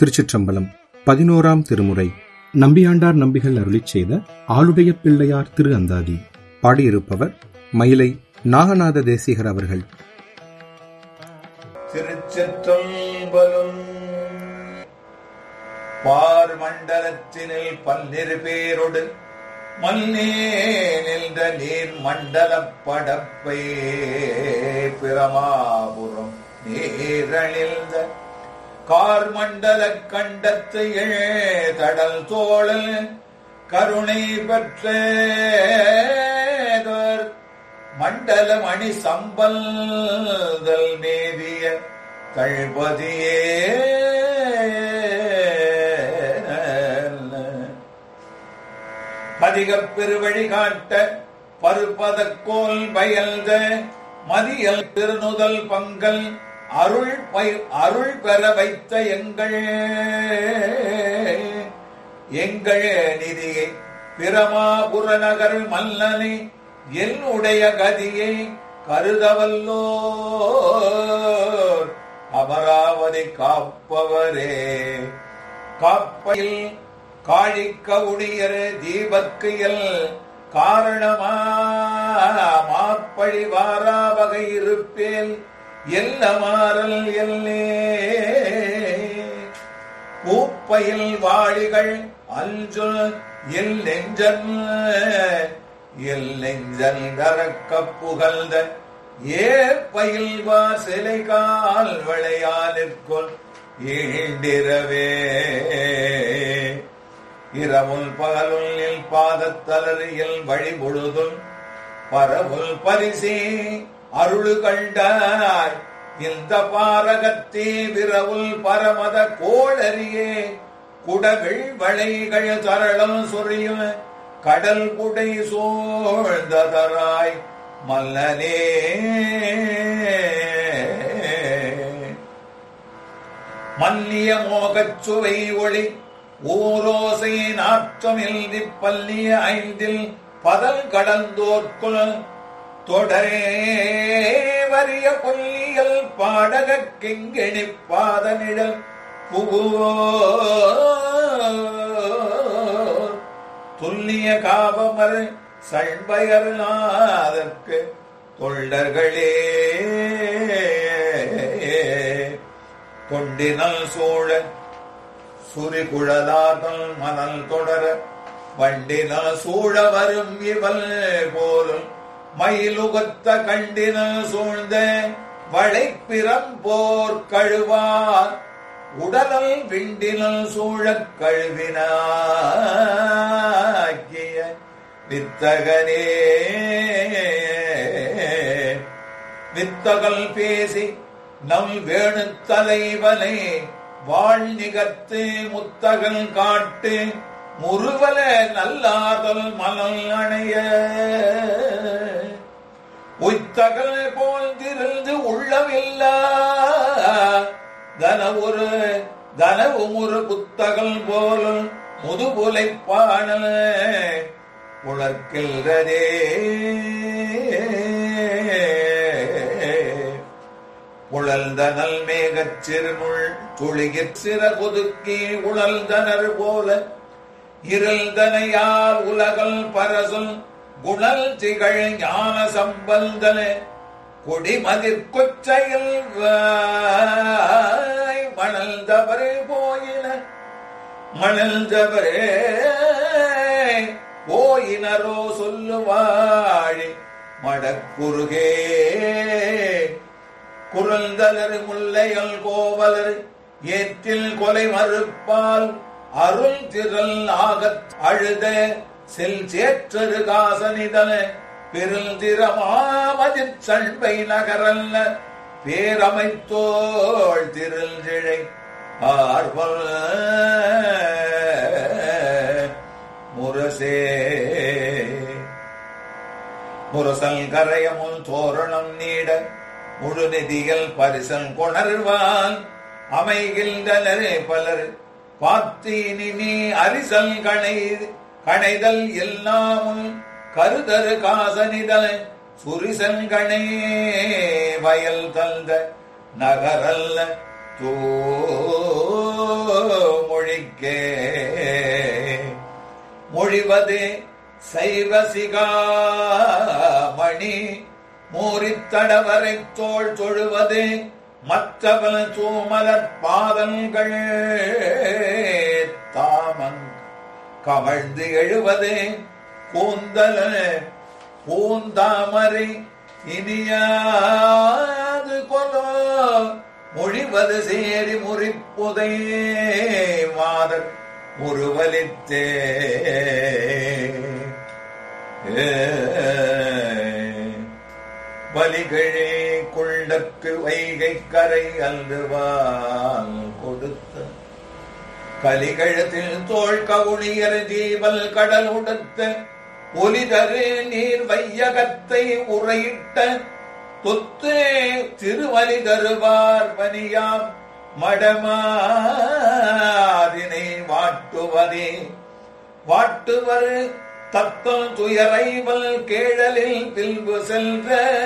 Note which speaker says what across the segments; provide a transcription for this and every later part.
Speaker 1: திருச்சிற்றம்பலம் பதினோராம் திருமுறை நம்பியாண்டார் நம்பிகள் அருளிச் செய்த ஆளுடைய பிள்ளையார் திரு அந்தாதி பாடியிருப்பவர் மயிலை நாகநாத தேசிகர் அவர்கள்
Speaker 2: திருச்சிற்றம்பலம் பார் மண்டலத்தினில் பன்னிரு பேரொடு மல்லே நின்ற நீர் மண்டலப் படப்பை பிரமாபுரம் நீரழிந்த கார் மண்டல கண்டத்து தடல் தோழல் கருணை பெற்ற மண்டல மணி சம்பல்தல் மேவிய தழ்பதியே பதிகப் பெருவழி காட்ட பருப்பதக்கோல் பயல்த மதியல் திருநுதல் பங்கல் அருள் பை- அருள் பெற வைத்த எங்கள் எங்கள் நிதியை பிரமாபுர நகர் மல்லனை என்னுடைய கதியை கருதவல்லோர் அமராவதி காப்பவரே காப்பையில் காழிக்க உடையர் தீபக்கையில் காரணமா மாப்பழி வாரா வகை இருப்பேன் எல்ல மாறல் எல்லே பூப்பையில் வாழிகள் அல்ஜொல் எல் நெஞ்சன் எல் நெஞ்சன் கரக்க புகழ்ந்த ஏப்பையில் வா சிலை கால் விளையாலிற்கொள் ஈண்டிரவே இரவுல் பகலுள் பாதத்தலரியில் வழி முழுதும் பரவுல் பரிசே அருளு கண்டாய் இந்த பாரகத்தே விரவுல் பரமத கோளரியே குடகள் வளைகள் தரளம் சொரியும் கடல் குடை சூழ்ந்ததராய் மல்லனே மல்லிய மோகச் சுவை ஒளி ஊரோசை நாற்றமில் பல்லிய ஐந்தில் பதல் கடந்தோர்க்குள் தொடரே வரிய கொல்லியல் பாடக கிங்கிணி பாத நிழல் புகுவோ துல்லிய காபமர் சண்பயர்நாதற்கு தொண்டர்களே கொண்டினல் சூழ சுரிகுழலாதல் மணல் தொடர வண்டினல் சூழ வரும் இவள் போலும் மயிலுகத்த கண்டினல் சூழ்ந்த வளைப்பிறம் போர் கழுவார் உடலல் விண்டினல் சூழக் கழுவினாக்கிய வித்தகனே வித்தகல் பேசி நம் வேணு தலைவனை வாழ் நிகர்த்து முத்தகல் காட்டு முருவல நல்லாதல் மணல் அணைய உய்த்தகல் போல் திருந்து உள்ளமில்லா தன ஒரு தனவும் ஒரு புத்தகல் போல் முதுபுலை பாடல் உழற்கின்றதே உழல்தனல் மேகச் சிறுமுள் துளிகிற் சிற கொதுக்கி உழல்தனர் போல இருள்தனையால் உலகல் பரசுல் குணல் திகழ் ஞான சம்பந்தன கொடிமதிர் கொச்சையில் வாய் மணல் தவறு போயின மணல் தவறே போயினரோ சொல்லுவாழி மடக்குறுகே குரல்தலர் முல்லையல் கோவலர் ஏற்றில் கொலை மறுப்பால் அருள் திரள் ஆகத் அழுத செல் சேற்றரு காசனிதன பெருந்திரமாமதிற் சண்பை நகரல்ல பேரமைத்தோள் திருஞ்சிழை ஆர்வல் முரசே முரசல் கரையமுல் தோரணம் நீட முழு நிதியில் பரிசல் கொணர்வான் அமைகின்றனரே பலர் பாத்தீனி நீ அரிசல் கணை கணைதல் எல்லாமும் கருதரு காசனிதல் சுரிசங்கணே வயல் தந்த நகரல்ல தோ மணிக்கே மொழிவது சைவசிகாமணி மூரித்தடவரை தோள் தொழுவது மற்றவன் தூமலர் பாதங்கள் தாமங் கமழ்ந்து எழுவது கூந்தல பூந்தாமரை இனியாது கொலோ மொழிவது சேரி முறிப்புதை மாதர் முருவலித்தே பலிகளே குள்ளக்கு வைகை கரை அல்வால் கொடுத்த கலிகழத்தில் தோள் கவுனியர் ஜீவல் கடல் உடுத்த ஒலிதரு நீர் வையகத்தை உரையிட்ட தொத்து திருவலி தருவார் பனியாம் மடமாதினை வாட்டுவதே வாட்டுவர் தத்தம் துயரைவல் கேழலில் பில்பு செல்ற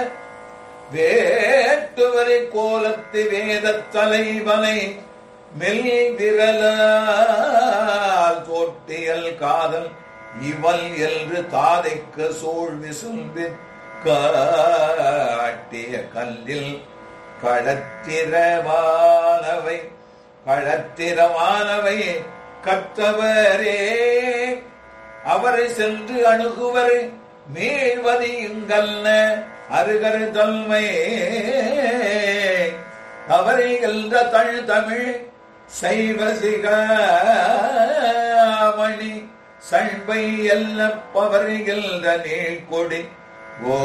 Speaker 2: வேட்டுவரை கோலத்து வேதத் தலைவனை மெல் விரலால் தோட்டியல் காதல் இவள் என்று தாதைக்கு சூழ் விசும்பிற் காட்டிய கல்லில் களத்திரமானவை களத்திரமானவை கற்றவரே அவரை சென்று அணுகுவர் மீழ்வது இங்கல்ல அருகரு தன்மை அவரை என்ற தழ் தமிழ் சைவ சிகாமணி சண்பை எல்ல பவர்கின்ற நீழ்கொடி ஓ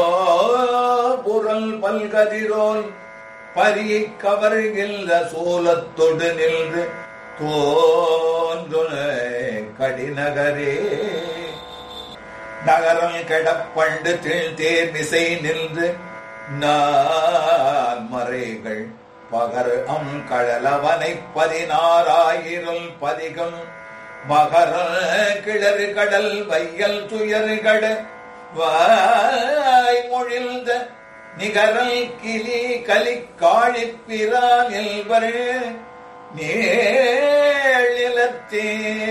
Speaker 2: புரல் பல்கதிரோல் பரிய கவர்கின்ற சோலத்தொடு நின்று தோன்று கடிநகரே நகரம் கெடப்பண்டு திள் தேர் மிசை நின்று நான்மறைகள் பகர் அம் கழலவனை பதினாறாயிரம் பதிகம் மகர கிளறு கடல் வையல் துயறுகட வாய் மொழிந்த நிகரல் கிளி கலி காழிப்பிரான் எல்வரே நேழிலத்தே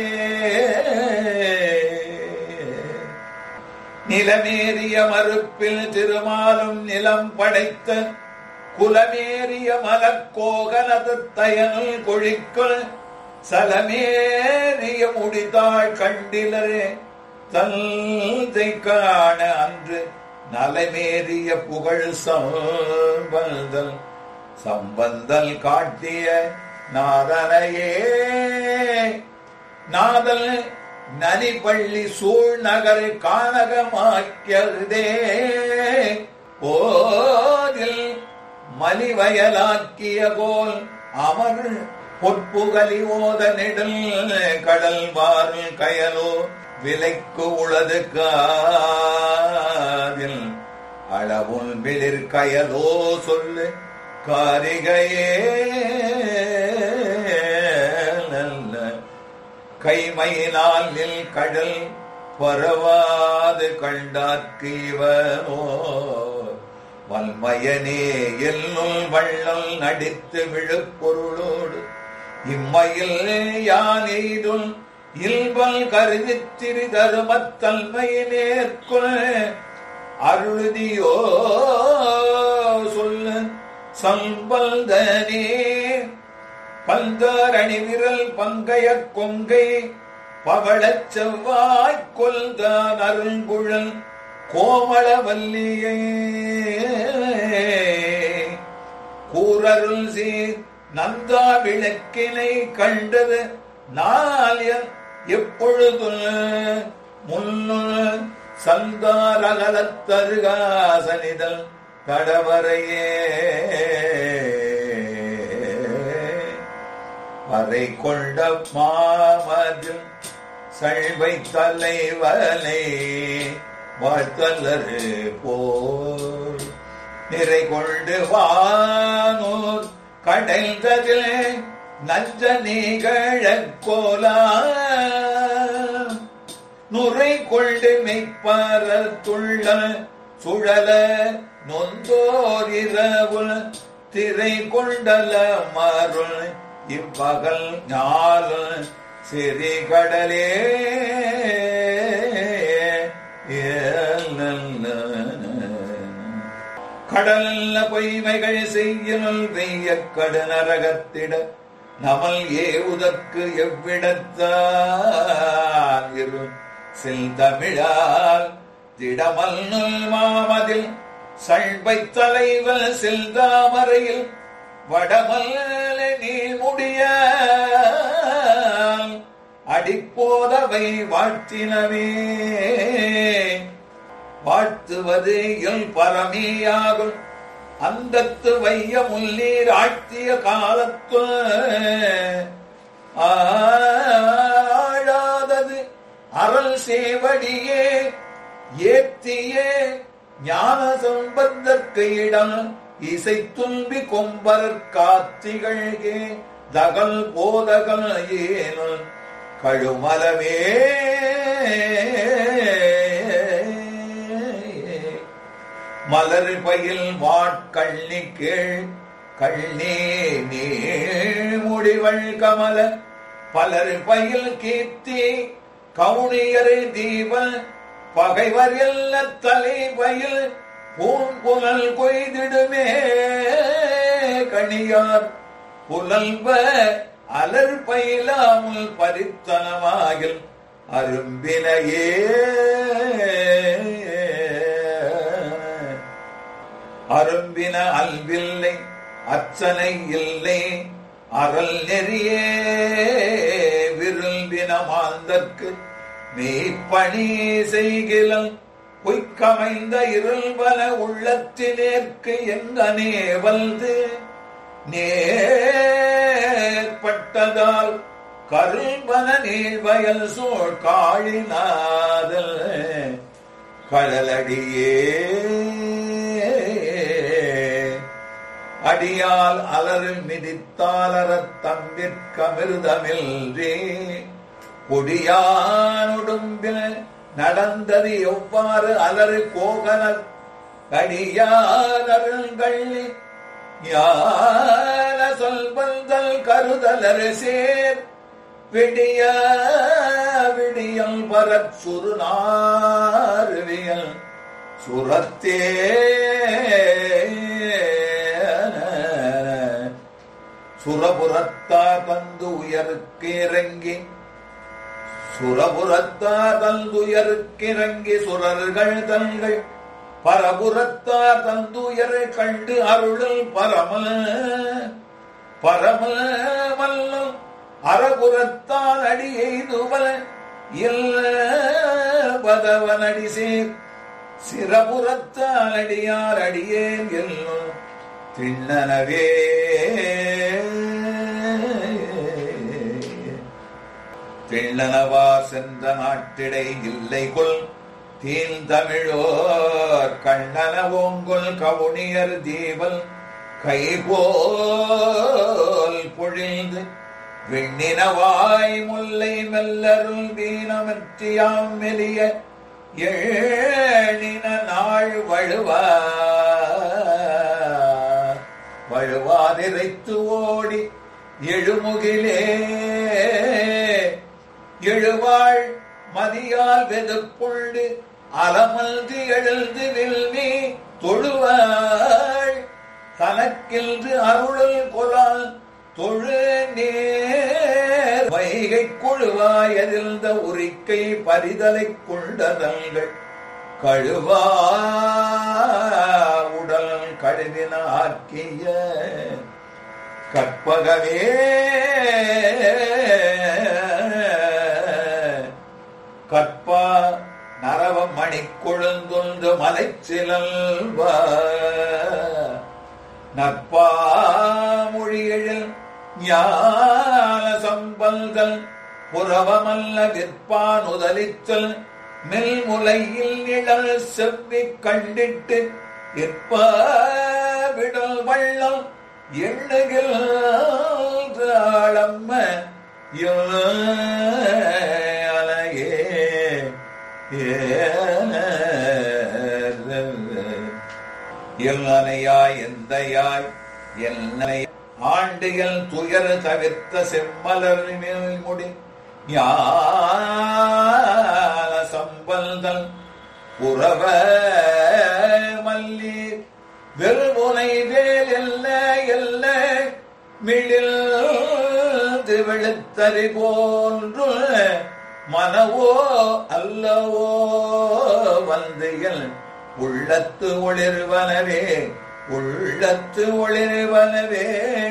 Speaker 2: நிலமேறிய மறுப்பில் திருமாலும் நிலம் படைத்த குலமேறிய மலக்கோகனது தயனுள் கொழிக்குள் சலமேறிய முடிதாள் கண்டிலரே தந்தை காண அன்று நலமேறிய புகழ் சம்பந்தல் சம்பந்தல் காட்டிய நாதனையே நாதல் நனிப்பள்ளி சூழ் நகர் கானகமாக்கியதே போதில் மலிவயலாக்கிய போல் அமர் பொற்புகலி ஓத நெடல் கடல் வாருள் கயலோ விலைக்கு உளது காதில் அளவுள் விளிர் கயலோ சொல்லு காரிகையே நல்ல கைமையினால் நில் கடல் பரவாது கண்டார்க்கு இவனோ வல்மயனே எல்லுள் வள்ளல் நடித்து விழுப்பொருளோடு இம்மையில் யான் எய்துள் இல்வல் கருதித் திரி தருமத்தன்மையினேற்குள் அருளுதியோ சொல்லு சம்பல்தனே பல்தாரணி விரல் பங்கைய கொங்கை பவளச் செவ்வாய்க் கொல்தான் அருங்குழல் கோமளவல்லியே கூரருள் சீர் நந்தா விளக்கினை கண்டது நாளியன் எப்பொழுது முன்னு சந்தாரகலத்தருகாசனிதல் கடவரையே வரை கொண்ட மாமதில் சழ்வை தலைவனை வாழ்த்தல்லரு போர் நிறை கொண்டு வானூர் கடைந்ததில் நஞ்ச நிகழக்கோலா நுரை கொண்டு மெய்ப்பார துள்ள சுழல நொந்தோர் இரவு திரை கொண்டல மருள் இப்பகல் ஞால சிறி கடலே கடல்ல பொய்மைகள் செய்யல் வெய்ய கடுநரகத்திட நமல் ஏவுதற்கு எவ்விடத்தான் இரு செல்தமிழால் திடமல் மாமதில் சழ்பை தலைவல் செல்தாமரையில் வடமல் நீ முடிய அடிப்போதவை வாழ்த்தினவே வாழ்த்துவது எல் பரமேயாகுல் அந்தத்து வைய முள்ளீர் ஆழ்த்திய காலத்து ஆழாதது அறல் சேவடியே ஏத்தியே ஞான சம்பந்தற்கு இடம் இசை துன்பி கொம்பர் காத்திகழ்கே தகல் போதகல் ஏனல் கழுமலமே மலர் பயில் வாட்கண்ணி கீழ் கண்ணே நீ முடிவள் கமல பலர் பயில் கீர்த்தி கவுனியரை தீப பகைவர் எல்ல தலை பயில் பூங்குழல் கொய்திடுமே கணியார் புலல்வ அலர் பயிலாமல் பரித்தனமாகில் அரும்பினையே அரும்பின அல்வில்லை அச்சனை இல்லை அறல் நெறியே விரும்பின மாந்தற்கு மெய்ப்பணி செய்கிலம் பொய்க்கமைந்த இருள்வல உள்ளத்தினேற்கு எங்கனே வந்து நேர்பட்டதால் கருள்வன நீழ்வயல் சோழ் காழினாதல் கடலடியே அடியால் அலறு மிதித்தாலரத் தம்பிற்கமிர்தமில்றே கொடியானுடும்பில் நடந்தது எவ்வாறு அலறு கோகனர் கடியானருங்கள்ளி ஞான சொல்வந்தல் கருதலரு சேர் விடிய விடியம் பரத் சுருநாருவியல் சுரத்தே சுரபுரத்தா தந்து உயருக்கு இறங்கி சுரபுரத்தா தந்துயருக்கிறங்கி சுரர்கள் தங்கள் பரபுரத்தார் தந்துயர் கண்டு அருளல் பரம பரம மல்லம் அறபுறத்தான் அடி எய்துவல பதவன் அடி சேர் சிறபுறத்தான் அடியார் அடியேன் எல்லும் திண்ணனவே திண்ணனவா சென்ற நாட்டிடை இல்லை கொள் தீன் தமிழோர் கண்ணன ஓங்கொல் கவுனியர் தீவல் கைபோல் பொழிந்து விண்ணினவாய் முல்லை மெல்லருள் வீணமற்றியாம் மெலிய ஏழின நாள் வழுவா வழுவாதிரைத்து ஓடி எழுமுகிலே எழுவாள் மதியால் வெதுப்புண்டு அலமல்து எழுந்து வில்வி தொழுவாள் தனக்கின்று அருளல் கொலால் தொழு நேர் வைகை கொழுவாய் அதிர்ந்த உரிக்கை பரிதலை கொண்டதங்கள் கழுவா உடல் கழுவின ஆக்கிய கற்பகமே கற்பா நரவம் மணி கொழுந்துண்டு மலை சிலல்வ நற்பா மொழியழில் ஞான சம்பல்கள் புறவமல்ல விற்பான் உதலித்தல் மெல்முலையில் நிழல் செவ்வி கண்டிட்டு எப்ப விடல் வள்ளம் எண்ணுகில் ஆளம்ம அலையே எல்லனையாய் எந்தையாய் என்னை ஆண்டியல் துயர் தவிர்த்த செம்மலர் மேல் முடி ஞான சம்பந்தல் புறவ மல்லீர் வெறுமுனை வேல் எல்ல எல்ல மிழில் வெளுத்தறி போன்று மனவோ அல்லவோ வந்தியல் உள்ளத்து ஒளிர்வனவே உள்ளத்து ஒளிர்வனவே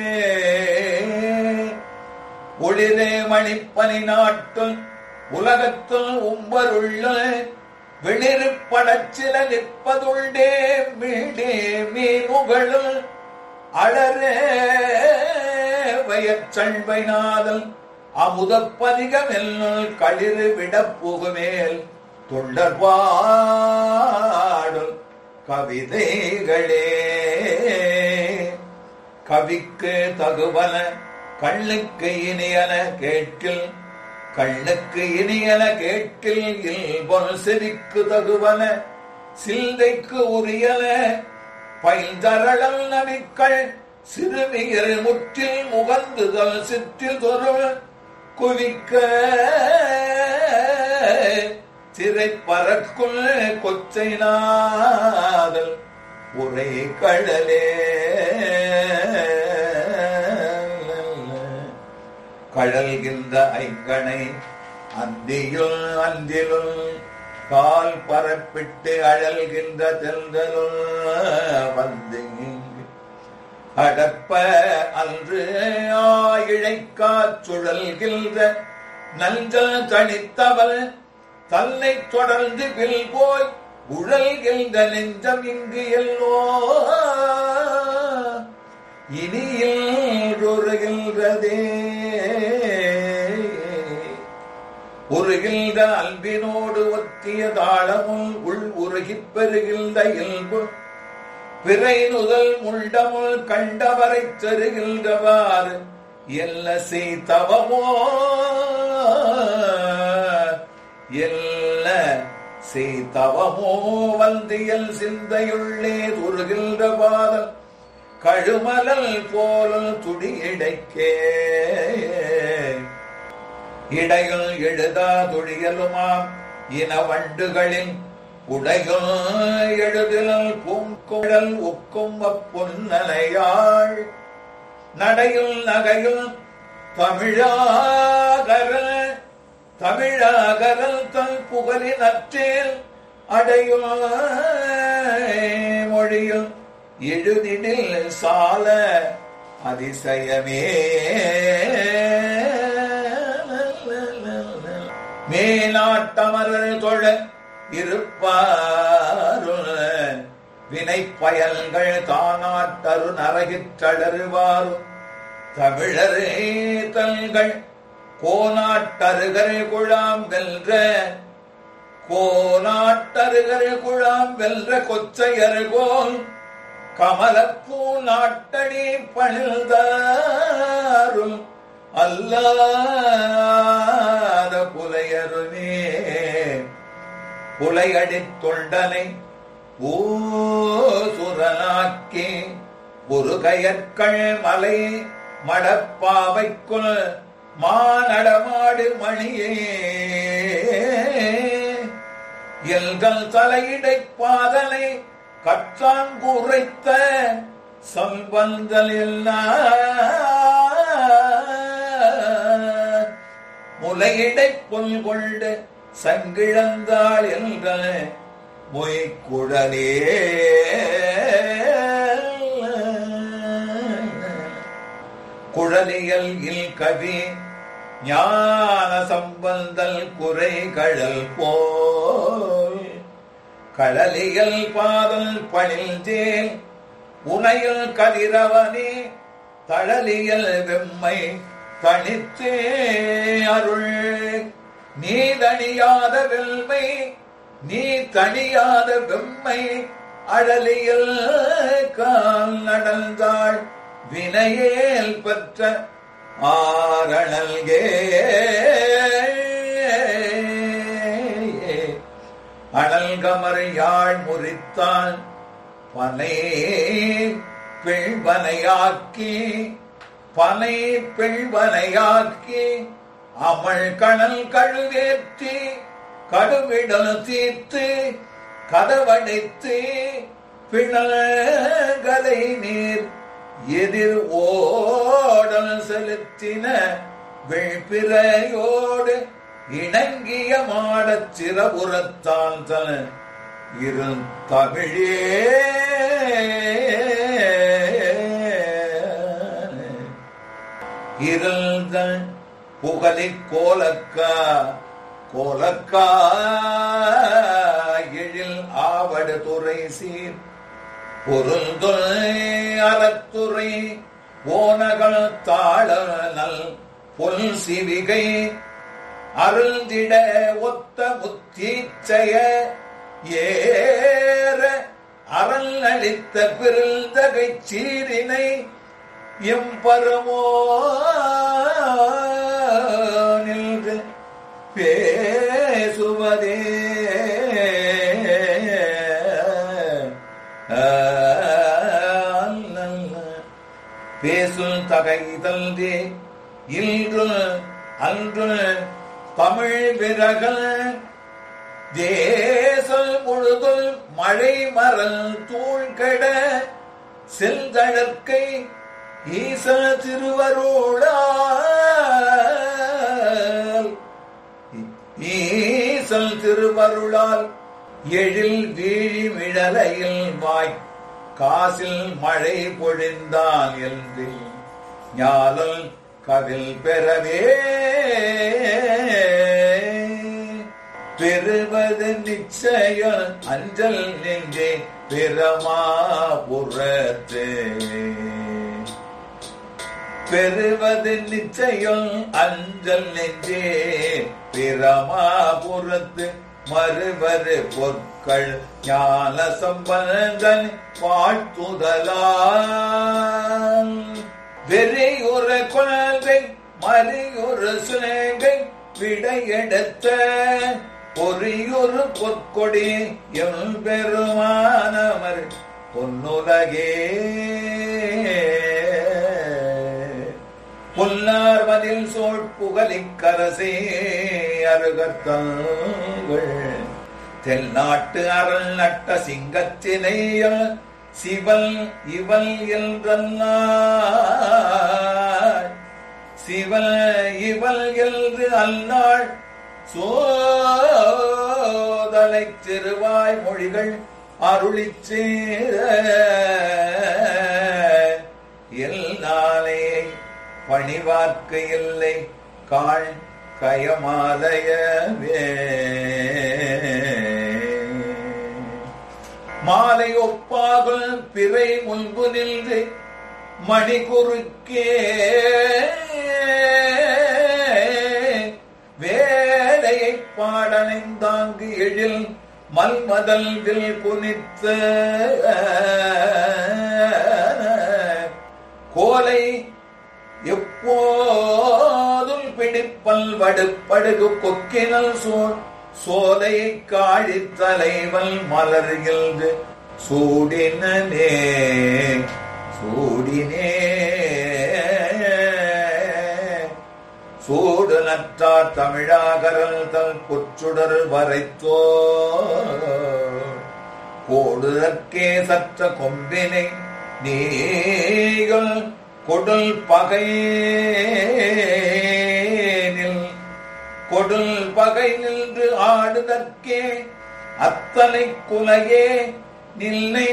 Speaker 2: ஒளிரே மணிப்பனி நாட்டுள் உலகத்துள் உம்பருள்ள வெளிருப்படச்சில நிற்பதுண்டே மீடே மீனுகளுள் அழரே வயச்சண்பை நாதல் அமுதப்பதிகமெல்லுள் களிறு விடப் புகுமேல் தொண்டர்பாடும் கவிதைகளே கவிக்கு தகுவன கண்ணுக்கு இனியன கேட்கில் கண்ணுக்கு இனியன கேட்கில் இல்பொன் செவிக்கு தகுவன சிந்தைக்கு உரியன பைந்தரளல் நவிக்கள் சிறுமியர் முற்றில் முகந்துதல் சிற்றில் தொருள் குவிக்க திரை பறக்குள் கொச்சை நாதல் உரை கடலே கழல்கின்ற ஐங்கனை அந்தியுள் அந்திலுள் கால் பரப்பிட்டு அழல்கின்ற தென்றலுள் வந்து அடப்ப அன்று ஆயிழைக்காச் சுழல்கின்ற நஞ்சல் தனித்தவள் தன்னை தொடர்ந்து வில் போய் உழல்கின்ற நெஞ்சம் இங்கு எல்லோ இனியில் உருகின்றதே உருகின்ற அன்பினோடு ஒத்திய தாளமும் உள் உருகிப் பெறுகின்ற இயல்பு பிறை நுதல் முண்டமுள் கண்டவரை தருகின்றவாறு எல்ல செய்தவமோ எல்ல செய்தவமோ வந்தியல் சிந்தையுள்ளே துருகின்ற பாதல் கழுமலல் போல துடியிடைக்கே இடையுள் எழுதா துழியலுமாம் இன வண்டுகளின் உடையுள் எழுதில் பூங்குழல் உக்கும் அப்புன்னலையாள் நடையுள் நகையுள் தமிழாகரல் தமிழாகரல் தன் புகழின் அற்றேல் அடையுள் மொழியுள் எழுதினில் சால அதிசயமே மேலாட்டமரர் தொழ இருப்பாருள் வினை பயல்கள் தானாட்டரு நரகிற்றடருவாரும் தமிழரே தல்கள் கோனாட்டருகர் குழாம் வெல்ற கோனாட்டருகர் குழாம் வெல்ற கொச்சையர்கோல் கமலப்பூ நாட்டணி பணில்தாரும் அல்லாத புலையருமே புலையடித் தொண்டனை ஊசுரனாக்கி ஒரு கயற்கள் மலை மடப்பாவைக்குள் மானடமாடு மணியே எல்கள் தலையிடை பாதலை கற்றாங்குரைத்த சம்பந்தல் முலையிடை பொல் கொண்டு சங்கிழந்தாள் என்ற மொய்க்குழலே குழலியல் இல் கவி ஞான சம்பந்தல் குறை கழல் போல் கடலியல் பாதல் பணில்தேல் உனையில் கதிரவனே தழலியல் வெம்மை தனித்தே அருள் நீ தணியாத வெல்மை நீ தணியாத வெம்மை அழலியல் கால் நடந்தாள் வினையேல் பெற்ற ஆரணல்கே அனல்கமர் யாழ் முறித்தான் பனை பிழ்வனையாக்கி பனை பெண்வனையாக்கி அமள் கணல் கழுவேற்றி கடுவிடல் தீர்த்து கதவடைத்து பிணல்களை நீர் எதிர் ஓடல் செலுத்தின விழ்பிறையோடு இணங்கிய மாடச் சிறபுறத்தான் தன இரு தமிழே இருந்தன் புகழி கோலக்கா கோலக்கா எழில் ஆவடு துறை சீர் பொருந்துறை அறத்துறை ஓனகள் தாழ நல் பொல் சிவிகை அருந்திட ஒத்த முத்தீச்சய ஏற அரண் அளித்த பிறந்தகை சீரினை எம்பரமோ நின்று பேசுவதே பேசும் தகைதல்தே இன்று அன்று தமிழ் விரகல் தேசல் முழுதுல் மழை மரல் தூள்கட செல்தழற்கை ஈச திருவருளால் ஈசல் திருவருளால் எழில் வீழி மிழலையில் வாய் காசில் மழை பொழிந்தான் என்று ஞாலல் கதில் பெறவே பெறுவது நிச்சயம் அஞ்சல் நெஞ்சே பிரமாபுரத்தே பெறுவது நிச்சயம் அஞ்சல் நெஞ்சே பிரமாபுரத்து மறுவரு பொற்கள் ஞான சம்பந்தன் வாழ்த்துதலால் வெறியுற குழந்தை மறியுறு சுனகை விடையெடுத்த பொறியொரு பொற்கொடி எம் பெருமானமர் பொன்னுலகே புல்லார் மதில் சோழ் புகழிக்கரசே அருகத்தங்கள் தென்னாட்டு அரண் நட்ட சிங்கத்தினையல் சிவல் இவல் என்றல்லாள் சிவல் இவல் என்று அல்லாள் சோதலை திருவாய் மொழிகள் அருளிச் சேர எல்லாலே பணிவார்க்கு இல்லை காள் கயமாலயவே மாலை ஒப்பாகுல் பிறை முன்பு நின்று மணி குறுக்கே வேலையை பாடனைந்தாங்கு எழில் மல்மதல் வில் குனித்த கோலை எப்போதும் பிடிப்பல் வடுப்படுகு கொக்கினல் சோழ் சோலை காழி தலைவல் மலர்கில்து சூடினே சூடினே சூடு நற்றார் தமிழாகரல் தல் பொற்றுடர் வரைத்தோ கோடுதற்கே சற்ற கொம்பினை நீங்கள் கொடல் பகைனில் கொடல் பகை நின்று ஆடுதற்கே அத்தனை குலையே நில்லை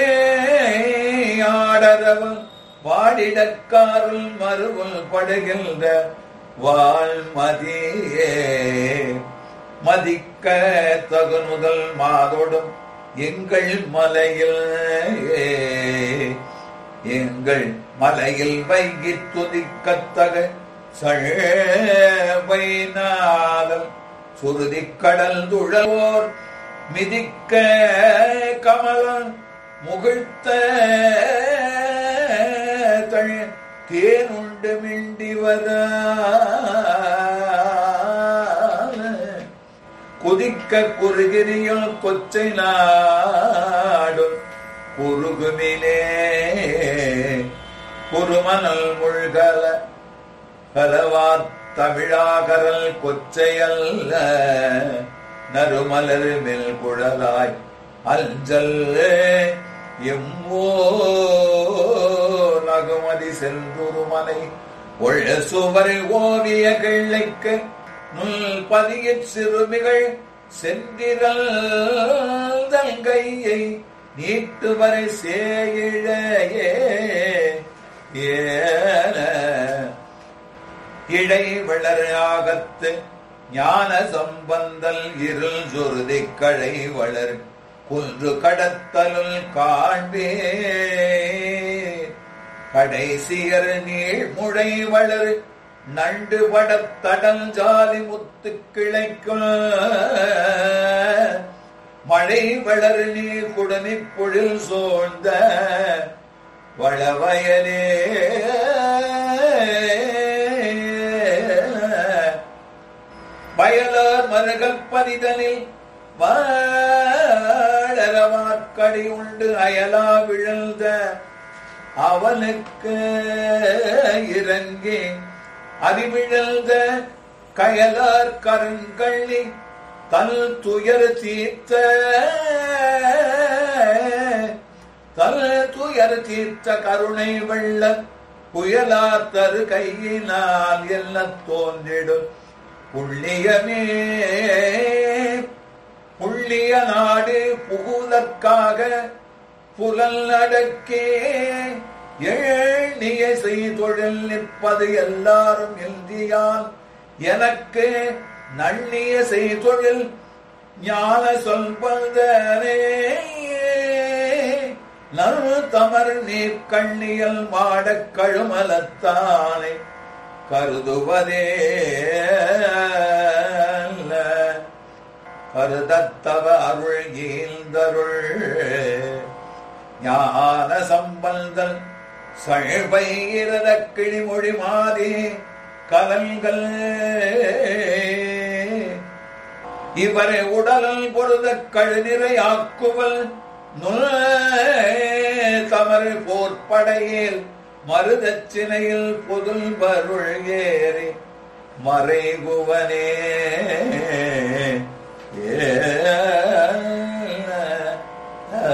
Speaker 2: ஆடரவல் வாடிடக்காருள் மறுவல் படுகின்ற வாழ்மதியே மதிக்க தகுமுதல் மாதோடும் எங்கள் மலையில் எங்கள் மலையில் வைகி துதிக்கத்தக சழவைநாதல் சுருதி கடல் துழவோர் மிதிக்க கமலம் முகிழ்த்த தழ் தேனுண்டு மிண்டி வர குதிக்க குறுகிரியும் கொச்சை நாடும் குறுகுமிலே குருமணல் முழ்கல கலவாத் தமிழாகரல் கொச்சையல்ல நறுமலர் மெல் குழலாய் அஞ்சல் எம்மோ நகுமதி செல்குருமலை ஒழ சுவர் ஓவிய கிள்ளைக்கு நுல் பதியச் சிறுமிகள் சென்றிரல் கையை நீட்டுவரை சேயிழையே ஏன இடை வளர் ஆகத்து ஞான சம்பந்தல் இருள் சொருதி கடை வளர் குன்று கடத்தலுள் காண்பே கடைசியர் நீழ்முழை வளர் நண்டு படத்தடல் ஜாதி முத்து கிளைக்குள் மழை வளர் நீர் குடனி பொழில் சோழ்ந்த வளவயலே வயலார் மருகல் பரிதனில் வாழறவாக்கடி உண்டு அயலா விழுந்த அவனுக்கு இறங்கி அறிவிழந்த கயலார் கருங்கள்ளி தல் துயர் தீர்த்த தல் துயர் தீர்த்த கருணை வெள்ள புயலார் தரு கையினால் என்ன தோன்றிடும் புள்ளியமே புள்ளிய நாடு புகுதற்காக புலல் அடக்கே ஏழிய செய்தொழில் நிற்பது எல்லாரும் இந்தியால் எனக்கு நன்னிய செய்தொழில் ஞான சொல்வதனே நறு தமர் நீர் கண்ணியல் மாடக் கழுமலத்தானை கருதுவதே கருதத்தவ அருள் ஈந்தருள் ஞான சம்பந்தன் சழ்பையிரத கிளிமொழி மாறி கலங்கள் இவரை உடலில் பொருத கழுநிறையாக்குவல் தமறு போர்ப்படையில் மருதச்சினையில் புதுல் பருள் ஏறி மறைகுவனே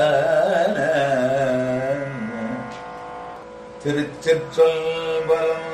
Speaker 2: திருச்சிற்றம்பலம்